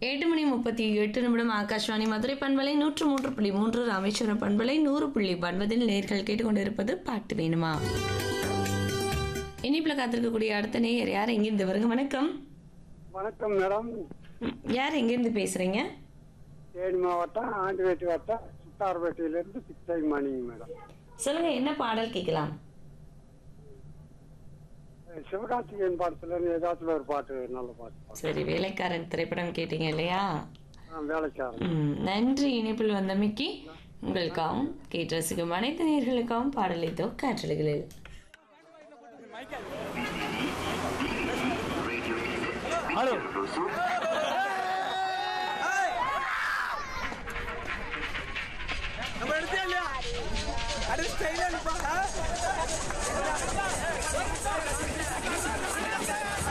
எட்டு மணி முப்பத்தி எட்டு நிமிடம் ஆகாஷ்வாணி மதுரை பண்பலை நூற்று மூன்று புள்ளி மூன்று ராமேஸ்வரம் பண்பலை நூறு புள்ளி ஒன்பதில் நேர்கள் கேட்டுக்கொண்டிருப்பது பாட்டு வேணுமா இனிப்புல காத்திருக்கக்கூடிய அடுத்த நேயர் யார் எங்கிருந்து வருங்க வணக்கம் வணக்கம் மேடம் ம், யார் எங்கிருந்து பேசுறீங்க தேனி மாவட்டம் ஆண்டிவேட்டி வட்டம் சுத்தார்பேட்டையிலேருந்து பிச்சை மணிங்க மேடம் சொல்லுங்க என்ன பாடல் கேட்கலாம் அஹ் சிவகார்த்திகேயன் பாடத்துல இருந்து ஏதாச்சும் ஒரு பாட்டு நல்ல பாட்டு பாடு. சரி வேலைக்காரன் திரைப்படம் கேட்டீங்க இல்லையா ஆ, வேலைக்காரன் ம், நன்றி இணைப்பில் வந்தமைக்கு உங்களுக்காகவும் கேட்டு ரசிக்கும் அனைத்து நேர்களுக்காகவும் பாடலைத்தோ காற்றலைகளில் நம்ம எடுத்தே இல்லையா அது ஸ்டைலா இருப்பா